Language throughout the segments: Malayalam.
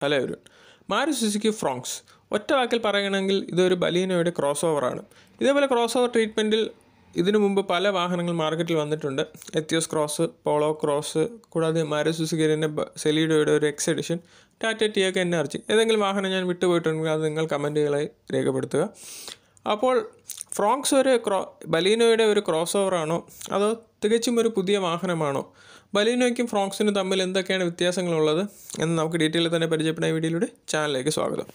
hello everyone Maruti Suzuki Fronx ഒറ്റ വാക്കിൽ പറയുകയാണെങ്കിൽ ഇതൊരു ബലീനോയുടെ ക്രോസ് ഓവറാണ് ഇതേപോലെ ക്രോസ് ഓവർ ട്രീറ്റ്മെൻറ്റിൽ ഇതിനു മുമ്പ് പല വാഹനങ്ങൾ മാർക്കറ്റിൽ വന്നിട്ടുണ്ട് എത്തിയോസ് ക്രോസ് പോളോ ക്രോസ് കൂടാതെ മാരു സുസുക്കിൻ്റെ സെലീഡോയുടെ ഒരു എക്സ് എഡിഷൻ ടാറ്റ ടിയൊക്കെ എനർജി ഏതെങ്കിലും വാഹനം ഞാൻ വിട്ടുപോയിട്ടുണ്ടെങ്കിൽ അത് നിങ്ങൾ കമൻറ്റുകളായി രേഖപ്പെടുത്തുക അപ്പോൾ ഫ്രോങ്സ് ഒരു ക്രോ ബലീനോയുടെ ഒരു ക്രോസ് ഓവറാണോ അതോ തികച്ചും ഒരു പുതിയ വാഹനമാണോ ബലീനോയ്ക്കും ഫ്രോങ്സിനും തമ്മിൽ എന്തൊക്കെയാണ് വ്യത്യാസങ്ങളുള്ളത് എന്ന് നമുക്ക് ഡീറ്റെയിൽ തന്നെ പരിചയപ്പെടുന്ന ഈ വീഡിയോയിലൂടെ ചാനലിലേക്ക് സ്വാഗതം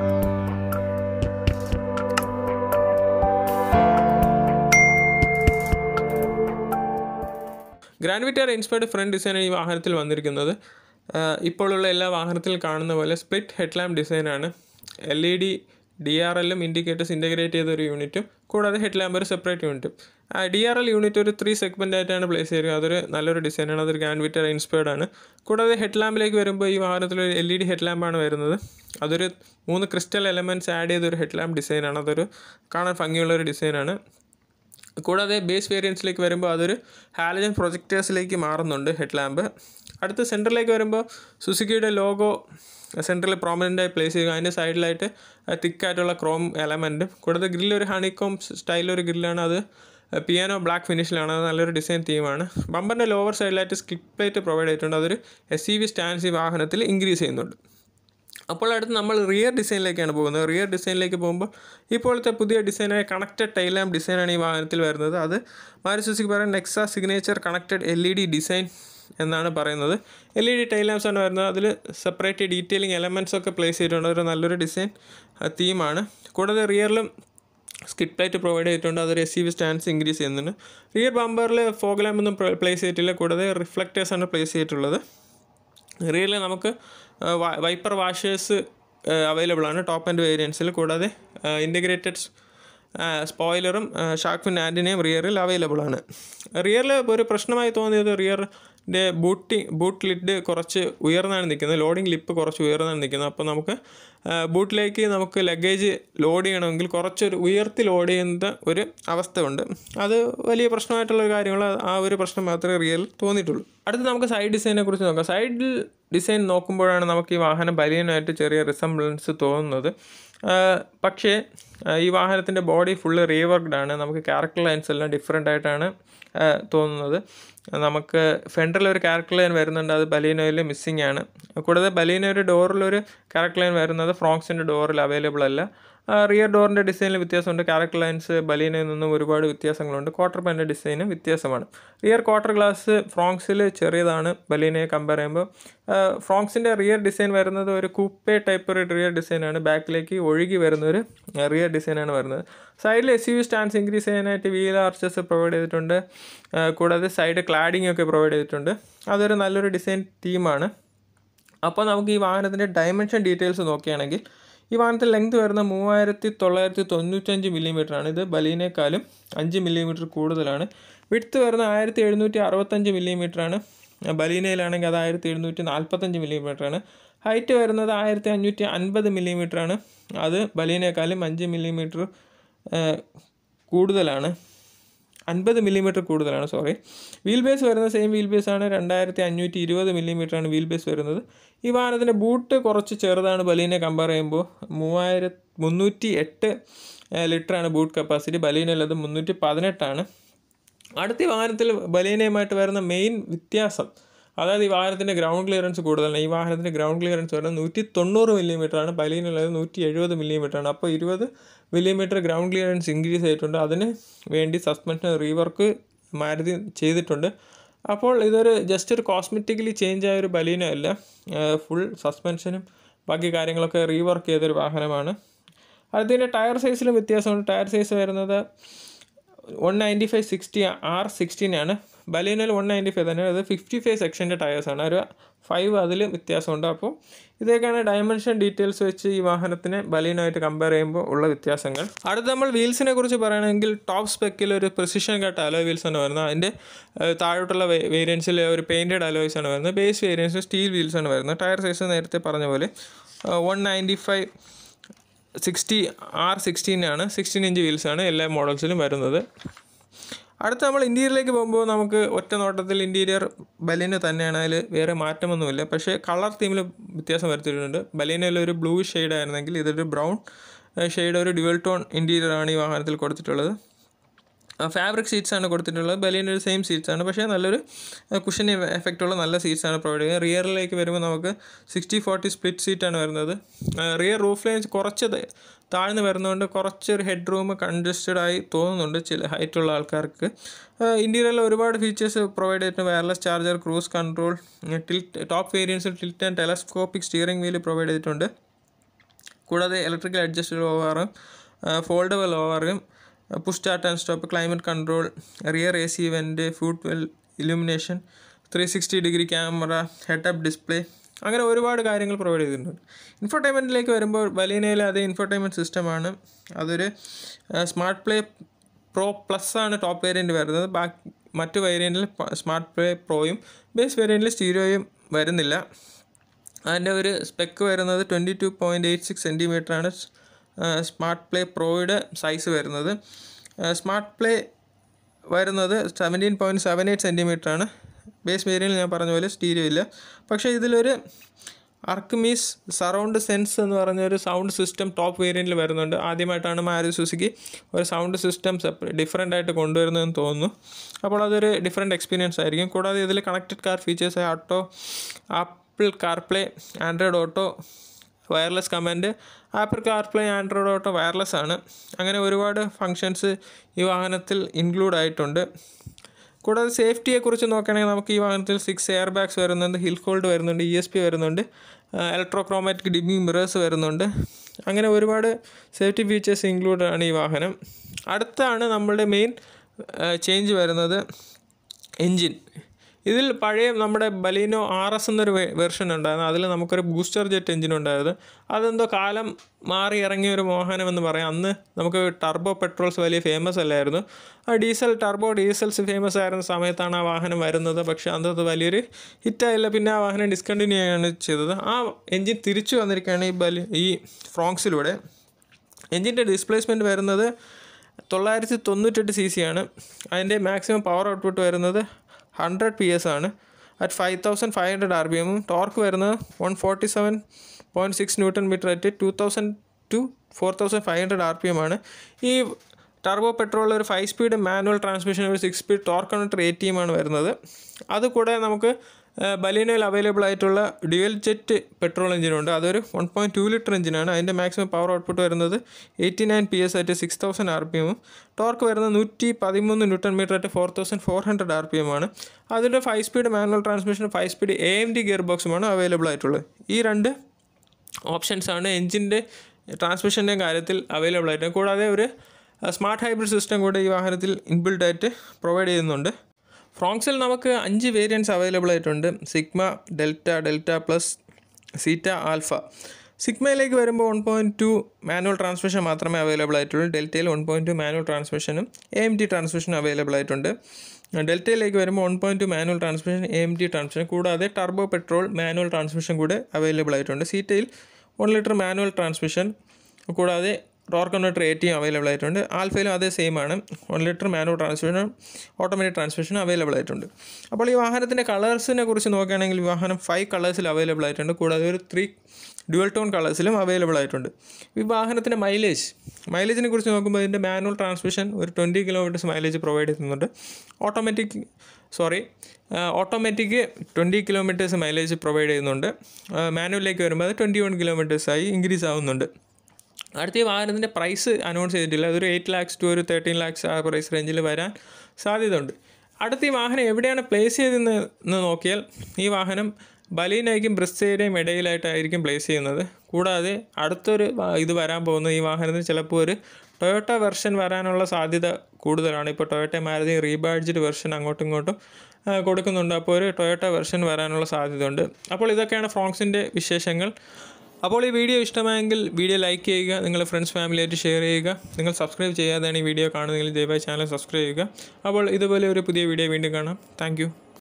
ഗ്രാൻഡ് വിറ്റാർ ഇൻസ്പയർഡ് ഫ്രണ്ട് ഡിസൈനാണ് ഈ വാഹനത്തിൽ വന്നിരിക്കുന്നത് ഇപ്പോഴുള്ള എല്ലാ വാഹനത്തിലും കാണുന്ന പോലെ സ്പ്ലിറ്റ് ഹെഡ്ലാമ്പ് ഡിസൈനാണ് L E D D R എല്ലും ഇൻഡിക്കേറ്റേഴ്സ് ഇൻറ്റഗ്രേറ്റ് ചെയ്ത ഒരു യൂണിറ്റും കൂടാതെ ഹെഡ് ലാമ്പ് ഒരു സെപ്പറേറ്റ് യൂണിറ്റും ആ ഡി ആർ എൽ യൂണിറ്റ് ഒരു ത്രീ സെഗ്മെൻ്റ് ആയിട്ടാണ് പ്ലേസ് ചെയ്യുക അതൊരു നല്ലൊരു ഡിസൈനാണ് അതൊരു ഗ്രാൻഡ് വിറ്റർ ഇൻസ്പയർഡ് ആണ് കൂടാതെ ഹെഡ് ലാമ്പിലേക്ക് വരുമ്പോൾ ഈ വാഹനത്തിൽ ഒരു എൽ ഇ ഡി ഹെഡ് ലാമ്പാണ് വരുന്നത് അതൊരു മൂന്ന് ക്രിസ്റ്റൽ എലമെൻറ്റ്സ് ആഡ് ചെയ്ത ഒരു ഹെഡ് ലാമ്പ് ഡിസൈനാണ് അതൊരു കാണാൻ ഭംഗിയുള്ള ഒരു ഡിസൈനാണ് കൂടാതെ ബേസ് വേരിയൻസിലേക്ക് വരുമ്പോൾ അതൊരു ഹാലജൻ പ്രൊജക്ടേഴ്സിലേക്ക് മാറുന്നുണ്ട് ഹെഡ് ലാമ്പ് അടുത്ത സെൻറ്ററിലേക്ക് വരുമ്പോൾ സുസുക്കിയുടെ ലോഗോ സെൻറ്ററിൽ പ്രോമിനൻ്റായി പ്ലേസ് ചെയ്യുക അതിൻ്റെ സൈഡിലായിട്ട് തിക്കായിട്ടുള്ള ക്രോം എലമെൻറ്റും കൂടാതെ ഗ്രില്ല് ഒരു ഹണിക്കോം സ്റ്റൈലൊരു ഗ്രില്ലാണ് അത് പിയാനോ ബ്ലാക്ക് ഫിനിഷിലാണ് അത് നല്ലൊരു ഡിസൈൻ തീമാണ് ബമ്പറിൻ്റെ ലോവർ സൈഡിലായിട്ട് സ്കിപ്പ് പ്ലേറ്റ് പ്രൊവൈഡ് ചെയ്തിട്ടുണ്ട് അതൊരു എസ് സി വി സ്റ്റാൻഡ്സ് ഈ വാഹനത്തിൽ ഇൻക്രീസ് ചെയ്യുന്നുണ്ട് അപ്പോൾ അടുത്ത് നമ്മൾ റിയർ ഡിസൈനിലേക്കാണ് പോകുന്നത് റിയർ ഡിസൈനിലേക്ക് പോകുമ്പോൾ ഇപ്പോഴത്തെ പുതിയ ഡിസൈനായ കണക്റ്റഡ് ടൈൽ ലാമ്പ് ഡിസൈനാണ് ഈ വാഹനത്തിൽ വരുന്നത് അത് മാരുസുസിക്ക് പറയുന്ന Nexa signature connected L E D design എന്നാണ് പറയുന്നത് L E D tail lamps ആണ് വരുന്നത് അതിൽ സെപ്പറേറ്റ് ഡീറ്റെയിലിംഗ് എലമെൻറ്റ്സ് ഒക്കെ പ്ലേസ് ചെയ്തിട്ടുണ്ട് ഒരു നല്ലൊരു ഡിസൈൻ തീമാണ് കൂടാതെ റിയറിലും സ്കിറ്റ് പ്ലേറ്റ് പ്രൊവൈഡ് ചെയ്തിട്ടുണ്ട് അതൊരു S U V stance increase ചെയ്യുന്നുണ്ട് റിയർ ബമ്പറിൽ ഫോഗ് ലാമ്പൊന്നും പ്ലേസ് ചെയ്തിട്ടില്ല കൂടാതെ റിഫ്ലക്റ്റേഴ്സാണ് പ്ലേസ് ചെയ്തിട്ടുള്ളത് റിയറിൽ നമുക്ക് വൈപ്പർ വാഷേഴ്സ് അവൈലബിൾ ആണ് ടോപ്പ് ആൻഡ് വേരിയൻസിൽ കൂടാതെ ഇൻറ്റഗ്രേറ്റഡ് സ്പോയിലറും ഷാർക്ക് ഫിൻ ആൻറ്റിനെയും റിയറിൽ അവൈലബിൾ ആണ് റിയറിൽ ഒരു പ്രശ്നമായി തോന്നിയത് റിയറിൻ്റെ ബൂട്ടിങ് ബൂട്ട് ലിഡ് കുറച്ച് ഉയർന്നാണ് നിൽക്കുന്നത് ലോഡിംഗ് ലിപ്പ് കുറച്ച് ഉയർന്നാണ് നിൽക്കുന്നത് അപ്പോൾ നമുക്ക് ബൂട്ടിലേക്ക് നമുക്ക് ലഗേജ് ലോഡ് ചെയ്യണമെങ്കിൽ കുറച്ചൊരു ഉയർത്തി ലോഡ് ചെയ്യുന്ന ഒരു അവസ്ഥ ഉണ്ട് അത് വലിയ പ്രശ്നമായിട്ടുള്ള ഒരു കാര്യങ്ങൾ ആ ഒരു പ്രശ്നം മാത്രമേ റിയൽ തോന്നിയിട്ടുള്ളൂ അടുത്ത് നമുക്ക് സൈഡ് ഡിസൈനെ കുറിച്ച് നോക്കാം സൈഡിൽ ഡിസൈൻ നോക്കുമ്പോഴാണ് നമുക്ക് ഈ വാഹനം ബലിയനായിട്ട് ചെറിയ റിസംബ്ലൻസ് തോന്നുന്നത് പക്ഷേ ഈ വാഹനത്തിൻ്റെ ബോഡി ഫുള്ള് റീവർക്ക്ഡ് ആണ് നമുക്ക് ക്യാരക്ടർ ലൈൻസ് എല്ലാം ഡിഫറെൻ്റ് ആയിട്ടാണ് തോന്നുന്നത് നമുക്ക് ഫെൻഡറിൽ ഒരു ക്യാരക്ടർ ലൈൻ വരുന്നുണ്ട് അത് ബലീനോയിൽ മിസ്സിംഗ് ആണ് കൂടാതെ ബലീനോയുടെ ഡോറിലൊരു ക്യാരക്ടർ ലൈൻ വരുന്നത് ഫ്രോങ്സിൻ്റെ ഡോറിൽ അവൈലബിൾ അല്ല റിയർ ഡോറിൻ്റെ ഡിസൈനിൽ വ്യത്യാസമുണ്ട് ക്യാരക്ടർ ലൈൻസ് ബലീനയിൽ നിന്നും ഒരുപാട് വ്യത്യാസങ്ങളുണ്ട് ക്വാർട്ടർ പാൻ്റെ ഡിസൈനും വ്യത്യാസമാണ് റിയർ ക്വാർട്ടർ ഗ്ലാസ് ഫ്രോങ്സിൽ ചെറിയതാണ് ബലീനയെ കമ്പയർ ചെയ്യുമ്പോൾ ഫ്രോങ്സിൻ്റെ റിയർ ഡിസൈൻ വരുന്നത് ഒരു കൂപ്പേ ടൈപ്പ് ഒരു റിയർ ഡിസൈനാണ് ബാക്കിലേക്ക് ഒഴുകി വരുന്ന ഒരു റിയർ ഡിസൈനാണ് വരുന്നത് സൈഡിൽ എസ് യു സ്റ്റാൻഡ്സ് ഇൻക്രീസ് ചെയ്യാനായിട്ട് വീൽ ആർച്ചസ് പ്രൊവൈഡ് ചെയ്തിട്ടുണ്ട് കൂടാതെ സൈഡ് ക്ലാഡിംഗ് ഒക്കെ പ്രൊവൈഡ് ചെയ്തിട്ടുണ്ട് അതൊരു നല്ലൊരു ഡിസൈൻ തീമാണ് അപ്പോൾ നമുക്ക് ഈ വാഹനത്തിൻ്റെ ഡയമെൻഷൻ ഡീറ്റെയിൽസ് നോക്കുകയാണെങ്കിൽ ഈ വാഹനത്തിൽ ലെങ്ത് വരുന്ന മൂവായിരത്തി തൊള്ളായിരത്തി തൊണ്ണൂറ്റഞ്ച് മില്ലിമീറ്റർ ആണ് ഇത് ബലീനേക്കാളും അഞ്ച് മില്ലിമീറ്റർ കൂടുതലാണ് വിട്ത്ത് വരുന്ന ആയിരത്തി എഴുന്നൂറ്റി അറുപത്തഞ്ച് മില്ലിമീറ്റർ ആണ് ബലീനയിലാണെങ്കിൽ അത് ആയിരത്തി എഴുന്നൂറ്റി നാൽപ്പത്തഞ്ച് മില്ലിമീറ്റർ ആണ് ഹൈറ്റ് വരുന്നത് ആയിരത്തി അഞ്ഞൂറ്റി അൻപത് മില്ലിമീറ്റർ ആണ് അത് ബലീനേക്കാളും അഞ്ച് മില്ലിമീറ്റർ കൂടുതലാണ് അൻപത് മില്ലിമീറ്റർ കൂടുതലാണ് സോറി വീൽ ബേസ് വരുന്ന സെയിം വീൽ ബേസ് ആണ് രണ്ടായിരത്തി അഞ്ഞൂറ്റി ഇരുപത് മില്ലിമീറ്റർ ആണ് വീൽ ബേസ് വരുന്നത് ഈ വാഹനത്തിൻ്റെ ബൂട്ട് കുറച്ച് ചെറുതാണ് ബലീനെ കമ്പയർ ചെയ്യുമ്പോൾ മൂവായിര മുന്നൂറ്റി എട്ട് ലിറ്ററാണ് ബൂട്ട് കപ്പാസിറ്റി ബലീനല്ലത് മുന്നൂറ്റി പതിനെട്ടാണ് അടുത്ത ഈ വാഹനത്തിൽ ബലീനയുമായിട്ട് വരുന്ന മെയിൻ വ്യത്യാസം അതായത് ഈ വാഹനത്തിൻ്റെ ഗ്രൗണ്ട് ക്ലിയറൻസ് കൂടുതലാണ് ഈ വാഹനത്തിൻ്റെ ഗ്രൗണ്ട് ക്ലിയറൻസ് വരുന്നത് നൂറ്റി തൊണ്ണൂറ് മില്ലിമീറ്റർ ആണ് ബലീനുള്ളത് നൂറ്റി എഴുപത് മില്ലിമീറ്റർ ആണ് അപ്പോൾ ഇരുപത് മില്ലിമീറ്റർ ഗ്രൗണ്ട് ക്ലിയറൻസ് ഇൻക്രീസ് ചെയ്തിട്ടുണ്ട് അതിന് വേണ്ടി സസ്പെൻഷൻ റീവർക്ക് മാരുതി ചെയ്തിട്ടുണ്ട് അപ്പോൾ ഇതൊരു ജസ്റ്റ് ഒരു കോസ്മെറ്റിക്കലി ചേഞ്ച് ആയ ഒരു ബലീനോ അല്ല ഫുൾ സസ്പെൻഷനും ബാക്കി കാര്യങ്ങളൊക്കെ റീവർക്ക് ചെയ്തൊരു വാഹനമാണ് അതിൻ്റെ ടയർ സൈസിലും വ്യത്യാസമുണ്ട് ടയർ സൈസ് വരുന്നത് one ninety five sixty R sixteen ആണ് ബലീനയിൽ വൺ നയൻറ്റി ഫൈവ് തന്നെ അത് ഫിഫ്റ്റി ഫൈവ് സെക്ഷൻ്റെ ടയേഴ്സാണ് ഒരു ഫൈവ് അതിൽ വ്യത്യാസമുണ്ട് അപ്പോൾ ഇതൊക്കെയാണ് ഡയമെൻഷൻ ഡീറ്റെയിൽസ് വെച്ച് ഈ വാഹനത്തിനെ ബലീനായിട്ട് കമ്പയർ ചെയ്യുമ്പോൾ ഉള്ള വ്യത്യാസങ്ങൾ അടുത്ത് നമ്മൾ വീൽസിനെ കുറിച്ച് പറയുകയാണെങ്കിൽ ടോപ്പ് സ്പെക്കിൽ ഒരു പ്രിസിഷൻ കട്ട് അലോ വീൽസ് ആണ് വരുന്നത് അതിൻ്റെ താഴോട്ടുള്ള വേരിയൻസിൽ ഒരു പെയിൻറ്റഡ് അലോയ്സ് ആണ് വരുന്നത് ബേസ് വേരിയൻസ് സ്റ്റീൽ വീൽസ് ആണ് വരുന്നത് ടയർ സൈസ് നേരത്തെ പറഞ്ഞ പോലെ one ninety five sixty R sixteen ആണ് സിക്സ്റ്റീൻ ഇഞ്ച് വീൽസാണ് എല്ലാ മോഡൽസിലും വരുന്നത് അടുത്ത നമ്മൾ ഇൻറ്റീരിയറിലേക്ക് പോകുമ്പോൾ നമുക്ക് ഒറ്റ നോട്ടത്തിൽ ഇൻറ്റീരിയർ ബലീന തന്നെയാണ് അതിൽ വേറെ മാറ്റമൊന്നുമില്ല പക്ഷേ കളർ തീമിൽ വ്യത്യാസം വരുത്തിയിട്ടുണ്ട് ബലീനയിൽ ഒരു ബ്ലൂ ഷെയ്ഡ് ആയിരുന്നെങ്കിൽ ഇതൊരു ബ്രൗൺ ഷെയ്ഡ് ഒരു ഡ്യുവൽ ടോൺ ഇൻറ്റീരിയർ ആണ് ഈ വാഹനത്തിൽ കൊടുത്തിട്ടുള്ളത് ഫാബ്രിക് സീറ്റ്സ് ആണ് കൊടുത്തിട്ടുള്ളത് ബലീൻ്റെ ഒരു സെയിം സീറ്റ്സ് ആണ് പക്ഷേ നല്ലൊരു കുഷൻ എഫക്റ്റ് ഉള്ള നല്ല സീറ്റ്സ് ആണ് പ്രൊവൈഡ് ചെയ്യുന്നത് റിയറിലേക്ക് വരുമ്പോൾ നമുക്ക് സിക്സ്റ്റി ഫോർട്ടി സ്പ്ലിറ്റ് സീറ്റാണ് വരുന്നത് റിയർ റൂഫ് ലൈൻ കുറച്ച് ത- താഴ്ന്ന് വരുന്നതുകൊണ്ട് കുറച്ചൊരു ഹെഡ് റൂം കൺജസ്റ്റഡ് ആയി തോന്നുന്നുണ്ട് ചില ഹൈറ്റുള്ള ആൾക്കാർക്ക് ഇന്ത്യയിൽ ഒരുപാട് ഫീച്ചേഴ്സ് പ്രൊവൈഡ് ചെയ്തിട്ടുണ്ട് wireless charger cruise control tilt top വേരിയൻസിൽ tilt and telescopic steering wheel provide ചെയ്തിട്ടുണ്ട് കൂടാതെ ഇലക്ട്രിക്കൽ അഡ്ജസ്റ്റബിൾ ഓവറും ഫോൾഡബിൾ ഓവറും push start and stop climate control rear A C vent foot well illumination three sixty degree camera head up display അങ്ങനെ ഒരുപാട് കാര്യങ്ങൾ പ്രൊവൈഡ് ചെയ്തിട്ടുണ്ട് ഇൻഫോർടൈൻമെൻറ്റിലേക്ക് വരുമ്പോൾ ബലീനയിലെ അതേ ഇൻഫോർടൈൻമെൻറ്റ് സിസ്റ്റമാണ് അതൊരു സ്മാർട്ട് പ്ലേ പ്രോ പ്ലസ് ആണ് ടോപ്പ് വേരിയൻറ്റ് വരുന്നത് ബാക്കി മറ്റു വേരിയൻറ്റിൽ സ്മാർട്ട് പ്ലേ പ്രോയും ബേസ് വേരിയൻറ്റിൽ സ്റ്റീരിയോയും വരുന്നില്ല അതിൻ്റെ ഒരു സ്പെക്ക് വരുന്നത് twenty two point eight six സെൻറ്റിമീറ്ററാണ് സ്മാർട്ട് പ്ലേ പ്രോയുടെ സൈസ് വരുന്നത് സ്മാർട്ട് പ്ലേ വരുന്നത് സെവൻറ്റീൻ പോയിൻറ്റ് സെവൻ എയ്റ്റ് സെൻറ്റിമീറ്ററാണ് ബേസ് വേരിയൻറ്റിൽ ഞാൻ പറഞ്ഞ പോലെ സ്റ്റീരിയോ ഇല്ല പക്ഷേ ഇതിലൊരു അർക്കമീസ് സറൗണ്ട് സെൻസ് എന്ന് പറഞ്ഞ ഒരു സൗണ്ട് സിസ്റ്റം ടോപ്പ് വേരിയൻറ്റിൽ വരുന്നുണ്ട് ആദ്യമായിട്ടാണ് മാരുതി സുസുക്കി ഒരു സൗണ്ട് സിസ്റ്റം ഡിഫറെൻ്റ് ആയിട്ട് കൊണ്ടുവരുന്നതെന്ന് തോന്നുന്നു അപ്പോൾ അതൊരു ഡിഫറെൻറ്റ് എക്സ്പീരിയൻസ് ആയിരിക്കും കൂടാതെ ഇതിൽ connected car features auto Apple CarPlay Android auto wireless command Apple CarPlay Android auto wireless ആണ് അങ്ങനെ ഒരുപാട് ഫങ്ഷൻസ് ഈ വാഹനത്തിൽ ഇൻക്ലൂഡ് ആയിട്ടുണ്ട് കൂടാതെ സേഫ്റ്റിയെക്കുറിച്ച് നോക്കുകയാണെങ്കിൽ നമുക്ക് ഈ വാഹനത്തിൽ സിക്സ് എയർ ബാഗ്സ് വരുന്നുണ്ട് ഹിൽ ഹോൾഡ് വരുന്നുണ്ട് ഇ എസ് പി വരുന്നുണ്ട് ഇലക്ട്രോക്രോമാറ്റിക് ഡിമ്മിങ് മിറേഴ്സ് വരുന്നുണ്ട് അങ്ങനെ ഒരുപാട് സേഫ്റ്റി ഫീച്ചേഴ്സ് ഇൻക്ലൂഡ് ആണ് ഈ വാഹനം അടുത്താണ് നമ്മളുടെ മെയിൻ ചേഞ്ച് വരുന്നത് എൻജിൻ ഇതിൽ പഴയ നമ്മുടെ ബലീനോ ആർ എസ് എന്നൊരു വെർഷൻ ഉണ്ടായിരുന്നു അതിൽ നമുക്കൊരു ബൂസ്റ്റർ ജെറ്റ് എഞ്ചിൻ ഉണ്ടായിരുന്നു അതെന്തോ കാലം മാറി ഇറങ്ങിയ ഒരു മോഹനം എന്ന് പറയാം അന്ന് നമുക്ക് ടർബോ പെട്രോൾസ് വലിയ ഫേമസ് അല്ലായിരുന്നു ആ ഡീസൽ ടർബോ ഡീസൽസ് ഫേമസ് ആയിരുന്ന സമയത്താണ് ആ വാഹനം വരുന്നത് പക്ഷേ അന്നത് വലിയൊരു ഹിറ്റായില്ല പിന്നെ ആ വാഹനം ഡിസ്കണ്ടിന്യൂ ചെയ്യാണ് ചെയ്തത് ആ എഞ്ചിൻ തിരിച്ചു വന്നിരിക്കുകയാണ് ഈ ബലി ഈ ഫ്രോങ്സിലൂടെ എഞ്ചിൻ്റെ ഡിസ്പ്ലേസ്മെൻറ്റ് വരുന്നത് തൊള്ളായിരത്തി തൊണ്ണൂറ്റെട്ട് സി സി ആണ് അതിൻ്റെ മാക്സിമം പവർ ഔട്ട്പുട്ട് വരുന്നത് ഹൺഡ്രഡ് പി എസ് ആണ് at five thousand five hundred R B എമ്മും ടോർക്ക് വരുന്നത് one forty seven point six newton metre at two thousand two four thousand five hundred R P M ആണ് ഈ ടർബോ പെട്രോൾ ഒരു ഫൈവ് സ്പീഡ് മാനുവൽ ട്രാൻസ്മിഷൻ ഒരു six speed torque converter A T M ആണ് വരുന്നത് അതുകൂടെ നമുക്ക് ബലീനയിൽ അവൈലബിൾ ആയിട്ടുള്ള ഡ്യുവൽ ജെറ്റ് പെട്രോൾ എഞ്ചിനുണ്ട് അതൊരു വൺ പോയിൻറ്റ് ടു ലിറ്റർ എഞ്ചിനാണ് അതിൻ്റെ മാക്സിമം പവർ ഔട്ട്പുട്ട് വരുന്നത് എയ്റ്റി നയൻ പി എസ് ആയിട്ട് സിക്സ് തൗസൻഡ് ആർ പി എമ്മും ടോർക്ക് വരുന്നത് നൂറ്റി പതിമൂന്ന് ന്യൂട്ടൺ മീറ്റർ ആയിട്ട് four thousand four hundred R P M ആണ് അതിൻ്റെ five speed manual transmission five speed A M D gear ബോക്സുമാണ് അവൈലബിൾ ആയിട്ടുള്ളത് ഈ രണ്ട് ഓപ്ഷൻസാണ് എഞ്ചിൻ്റെ ട്രാൻസ്മിഷൻ്റെ കാര്യത്തിൽ അവൈലബിൾ ആയിട്ട് കൂടാതെ ഒരു സ്മാർട്ട് ഹൈബ്രിഡ് സിസ്റ്റം കൂടെ ഈ വാഹനത്തിൽ ഇൻബിൽഡ് ആയിട്ട് പ്രൊവൈഡ് ചെയ്യുന്നുണ്ട് ഫ്രോങ്സിൽ നമുക്ക് അഞ്ച് വേരിയൻറ്റ്സ് അവൈലബിൾ ആയിട്ടുണ്ട് Sigma Delta Delta plus Zeta Alpha സിഗ്മയിലേക്ക് വരുമ്പോൾ one point two manual transmission മാത്രമേ അവൈലബിൾ ആയിട്ടുള്ളൂ ഡെൽറ്റയിൽ വൺ പോയിൻറ്റ് ടു മാനുവൽ ട്രാൻസ്മിഷനും എ എം ടി ട്രാൻസ്മിഷനും അവൈലബിൾ ആയിട്ടുണ്ട് ഡെൽറ്റയിലേക്ക് വരുമ്പോൾ one point two manual transmission A M T transmission കൂടാതെ ടർബോ പെട്രോൾ മാനുവൽ ട്രാൻസ്മിഷൻ കൂടെ അവൈലബിൾ ആയിട്ടുണ്ട് സീറ്റയിൽ വൺ ലിറ്റർ മാനുവൽ ട്രാൻസ്മിഷൻ കൂടാതെ torque converter A T available ആയിട്ടുണ്ട് ആൽഫയിലും അതേ സെയിം ആണ് വൺ ലിറ്റർ മാനുവൽ ട്രാൻസ്മിഷനും ഓട്ടോമാറ്റിക് ട്രാൻസ്മിഷനും അവൈലബിൾ ആയിട്ടുണ്ട് അപ്പോൾ ഈ വാഹനത്തിൻ്റെ കളേഴ്സിനെ കുറിച്ച് നോക്കുകയാണെങ്കിൽ ഈ വാഹനം ഫൈവ് കളേഴ്സിൽ അവൈലബിൾ ആയിട്ടുണ്ട് കൂടാതെ ഒരു ത്രീ ഡ്യുവൽ ടോൺ കളേഴ്സിലും അവൈലബിൾ ആയിട്ടുണ്ട് ഈ വാഹനത്തിൻ്റെ മൈലേജ് മൈലേജിനെ കുറിച്ച് നോക്കുമ്പോൾ ഇതിൻ്റെ മാനുവൽ ട്രാൻസ്മിഷൻ ഒരു ട്വൻറ്റി കിലോമീറ്റേഴ്സ് മൈലേജ് പ്രൊവൈഡ് ചെയ്യുന്നുണ്ട് automatic sorry automatic twenty kilometres mileage provide ചെയ്യുന്നുണ്ട് മാനുവലിലേക്ക് വരുമ്പോൾ അത് ട്വൻറ്റി വൺ കിലോമീറ്റേഴ്സായി ഇൻക്രീസ് ആവുന്നുണ്ട് അടുത്ത ഈ വാഹനത്തിൻ്റെ പ്രൈസ് അനൗൺസ് ചെയ്തിട്ടില്ല അതൊരു എയ്റ്റ് ലാക്സ് ടു ഒരു തേർട്ടീൻ ലാക്സ് ആ പ്രൈസ് റേഞ്ചിൽ വരാൻ സാധ്യതയുണ്ട് അടുത്ത ഈ വാഹനം എവിടെയാണ് പ്ലേസ് ചെയ്തതെന്ന് എന്ന് നോക്കിയാൽ ഈ വാഹനം ബലീനയ്ക്കും ബ്രിസ്സയുടെയും ഇടയിലായിട്ടായിരിക്കും പ്ലേസ് ചെയ്യുന്നത് കൂടാതെ അടുത്തൊരു വാ- ഇത് വരാൻ പോകുന്ന ഈ വാഹനത്തിന് ചിലപ്പോൾ ഒരു ടൊയോട്ട വെർഷൻ വരാനുള്ള സാധ്യത കൂടുതലാണ് ഇപ്പോൾ ടൊയോട്ട മാരുതി റീബാഡ്ജ്ഡ് വെർഷൻ അങ്ങോട്ടും ഇങ്ങോട്ടും ആ, കൊടുക്കുന്നുണ്ട് അപ്പോൾ ഒരു ടൊയോട്ട വെർഷൻ വരാനുള്ള സാധ്യതയുണ്ട് അപ്പോൾ ഇതൊക്കെയാണ് ഫ്രോങ്സിൻ്റെ വിശേഷങ്ങൾ അപ്പോൾ ഈ വീഡിയോ ഇഷ്ടമായെങ്കിൽ വീഡിയോ ലൈക്ക് ചെയ്യുക നിങ്ങളുടെ ഫ്രണ്ട്സ് ഫാമിലിയായിട്ട് ഷെയർ ചെയ്യുക നിങ്ങൾ സബ്സ്ക്രൈബ് ചെയ്യാതെയാണ് ഈ വീഡിയോ കാണുന്നതെങ്കിൽ ദയവായി ചാനൽ സബ്സ്ക്രൈബ് ചെയ്യുക അപ്പോൾ ഇതുപോലെ ഒരു പുതിയ വീഡിയോ വീണ്ടും കാണാം താങ്ക്